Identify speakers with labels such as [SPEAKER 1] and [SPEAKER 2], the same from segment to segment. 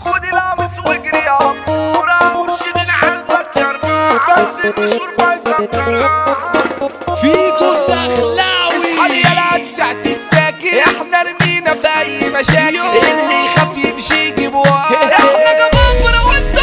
[SPEAKER 1] خد القميص واجري يا عمورة
[SPEAKER 2] مرشدين قلبك يا رباع ست شهور بايظه مكرقعه
[SPEAKER 3] فيكو الدخلاوي
[SPEAKER 1] اصحى يا لعد ساعة التاكل احنا رمينا في اي مشاكل اللي يخاف يمشي يجيب ورا احنا جبابرة وانت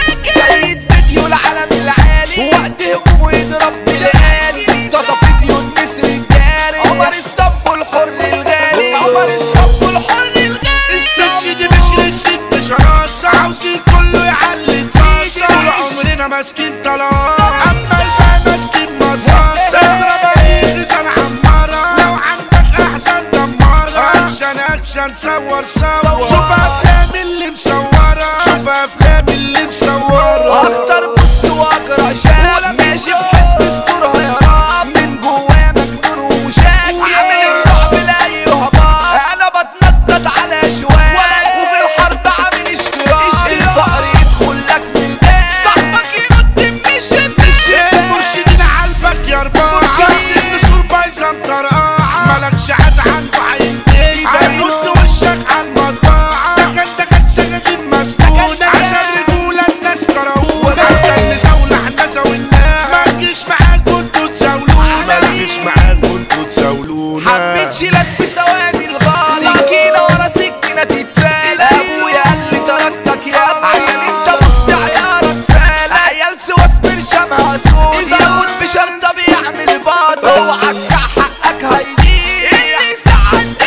[SPEAKER 1] سيد فيديو العالم العالي وقت هجومه يضرب بالآلي صدى فيديو النسر الجاري عمر الصب الحر الغالي عمر الصب الحر الغالي
[SPEAKER 2] الست دي مش للست شراسة عاوزين كله يعلي صاصة طول عمرنا ماسكين طلاق اما الباقي ماسكين مصاصة اضرب اي خزان عمارة لو عندك احزان دمارة اكشن اكشن صور صور شوف افلام اللي مصورة شوف افلام اللي مصورة
[SPEAKER 1] اختار بص واقرا شاب ماشي في حزب استرها يا رب من جواه مجنون ومشاكل عامل الرعب لاي هباط انا بتنطط على شوال وفي الحرب عامل اشتراك الفقر يدخل لك من باب صاحبك يرد من الشباك
[SPEAKER 2] مرشدين عالبك يا رباع ست شهور بايظه مطرقعه مالكش عاز عنده عينتين هيحط وشك عالمطبعه ده كان ده كان سكاكين مسنونه عشان رجوله الناس كرهونا حتى اللي زاولة احنا زاولناه ما تجيش معاكوا انتوا تزاولونا ما تجيش معاكوا انتوا تزاولونا
[SPEAKER 1] حبيت شيلك في ثواني الغالي سكينة ورا سكينة تتسال ابويا قال لي تركتك يا ابني عشان انت وسط عيارك فال عيال سواس برشامها سود زود بشرطة بيعمل باطل اوعى تسع حقك هيجيب اللي ساعد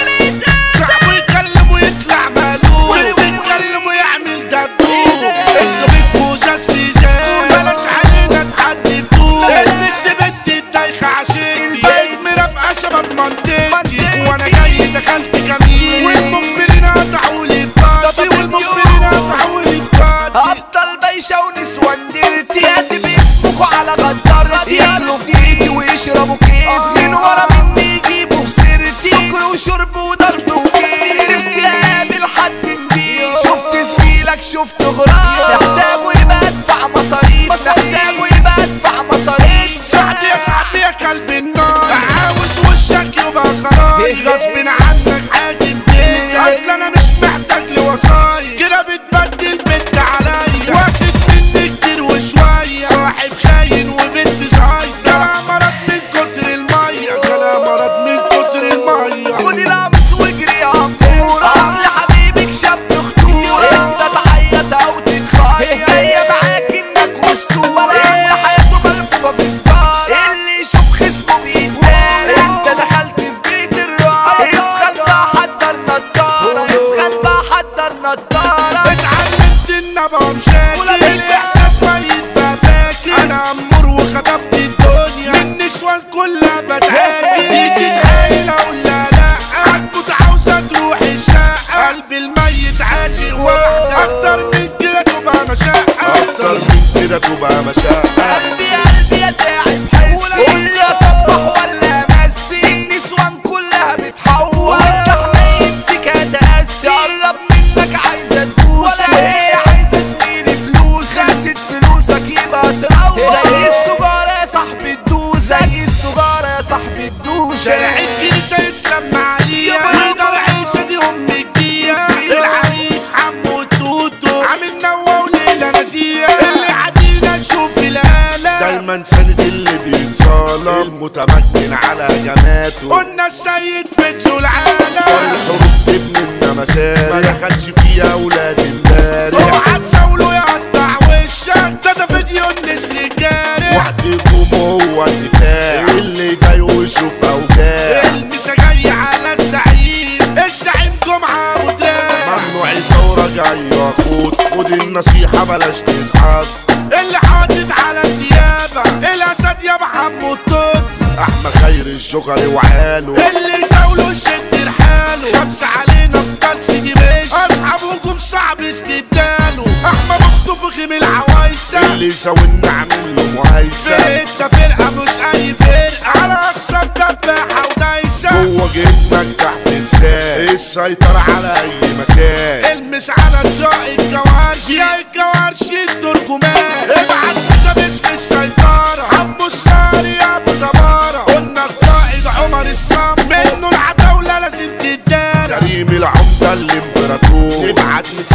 [SPEAKER 2] صاحبه يتكلم ويطلع مالوف ويتكلم ويعمل دبدوب انتوا بيبقوا زاز في زاز بلاش علينا تحدي فتوح البت بنت الدايخة عشيتي بقيت مرافقة شباب منطقتي وانا جاي دخلت جميل والمخبرين قطعوا لي بطاقتي والمخبرين قطعوا لي بطاقتي
[SPEAKER 1] ابطال بايشة ونسوان ديرتي قد بيسبقوا على غدارتي ياكلوا في ايدي ويشربوا كيف من ورا مني يجيبوا في سيرتي سكر وشرب وضرب وكيف نفسي اقابل حد نضيف شفت زميلك شفت غراب محتاجه يبقى ادفع مصاريف محتاجه يبقى ادفع مصاريف
[SPEAKER 2] سعد يا سعد يا كلب النار عاوز وشك يبقى خراج غصب عنك حاجب بيك اصل انا مش محتاج لوصايا كده بتبدل بنت عليا واخد مني كتير وشوية صاحب خاين وبنت صايدة كلام مرض من كتر المية كلام مرض من كتر المية
[SPEAKER 1] خد القميص واجري يا عمورة اصل حبيبك شاب خطورة انت تعيط او تتخيل هي معاك انك اسطورة اللي حياته ملفوفة في سجارة اللي يشوف خصمه بيتدار انت دخلت في بيت الرعب اسخن بقى حضر نضارة اسخن بقى حضر نضارة
[SPEAKER 2] اتعلمت ان ابقى مشاكل الاحساس ميت بقى فاكر انا امور وخطفت الدنيا من نسوان كلها بتعاكس تيجي تحايل اقول لا لا هتموت عاوزه تروح الشقه قلبي الميت عاشق واحده اكتر من كده تبقى مشقه اكتر من كده تبقى مشقه
[SPEAKER 1] قلبي قلبي يا تعب حسي قول لي اصبح ولا امسي النسوان كلها بتحول وانت حنين فيك هتأسي تقرب منك عايزه تبوسك وهي عايزه زميلي فلوس خاست فلوسك يبقى تروح زي السجاره يا صاحبي تدوس زي السجاره يا صاحبي تدوس
[SPEAKER 2] شارع الكنيسه يسلم معاليا نقدر عيسى دي ام الجيه العريس حمو توتو عامل نوى وليله نزيه اللي عدينا نشوف الهاله دايما سند اللي بيتصالح المتمكن على جماته قلنا السيد فيديو العالم الحروب تبني النمساري ما دخلش فيها اولاد امبارح اوعى تساوله يقطع وشك ده ده فيديو النسر الجارح وقتكم هو الدفاع اللي جاي ويشوف اوجاع المسا جاي على الزعيم الزعيم جمعه ابو دراع ممنوع ثوره جاي يا خد خد النصيحه بلاش تضحك اللي حاطط على الديابه الاسد يا محمد توت احمد خير الجوكري وعاله اللي زاوله شد رحاله خمسه علينا بكالس دي بيش اصحاب هجوم صعب استبداله احمد اخته فخم العوايسه اللي يساوينا عامل له مهيسه انت فرقه مش اي فرقه على اقصى دباحه ودايسه جوه جبنك تحت لسان السيطره على اي مكان المس على طلاق الجوارش يا الجوارش الترجمان ابعت حساب اسم السيطره عمو الساري يا ابو تباره قلنا القائد عمر الصم منه العتاوله لازم تدار كريم العمده الامبراطور ابعت لسنه يا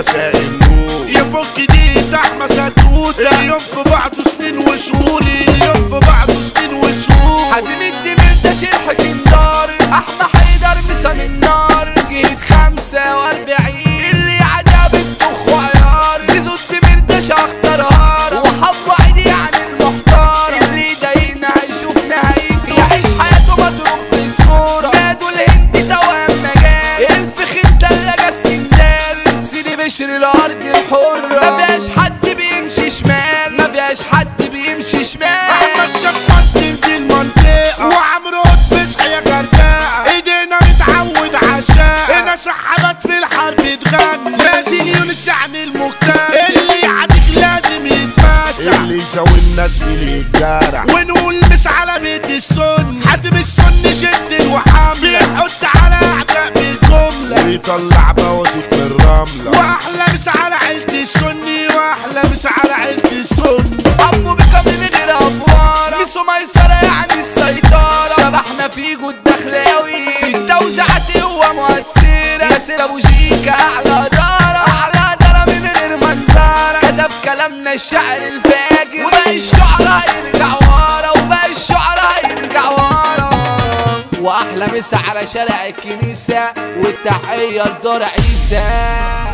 [SPEAKER 2] مساء النور يفك دي تحمى ستوتة اليوم في بعضه سنين وشهور اليوم في بعضه سنين وشهور
[SPEAKER 1] حازم الدمير ده شرح كندار احمى حيدر مسام النار جيت خمسة واربعين اللي عدا بتخ وعيار زيزو الدمير ده شخطر هار وحب عيدي عن المحتار اللي ضايقنا هيشوف نهايته يعيش حياته مضروب بالصورة نادوا الهند توام مجال الفخ تلاجة السندال سيدي بشر الارض الحرة ما فيهاش حد بيمشي شمال ما فيهاش حد بيمشي شمال
[SPEAKER 2] احمد شفت دي المنطقة وعمرو بصحى يا غردقة ايدينا متعود عشاء هنا سحبت في الحرب تغني لازم يونس يعني المكتسب اللي يعديك لازم يتماسك اللي يزاولنا زميلي الجارع ونقول مس على بيت السن حاتم السن شد وحملة بيحط على اعداء بالجملة ويطلع بوازيك من الرملة واحلى مس على عيلة السني واحلى مس على عيلة السن
[SPEAKER 1] عمو بكم من غير افوار ميسو ميسرة يعني السيطرة شبحنا في جود دخلاوي في التوزيعات هو مؤثرة ياسر ابو شيكا اعلى دارة اعلى دارة من غير منظرة كتب كلامنا الشعر الفاجر وباقي الشعراء يرجع ورا وباقي الشعراء يرجع ورا واحلى مسا على شارع الكنيسة والتحية لدار عيسى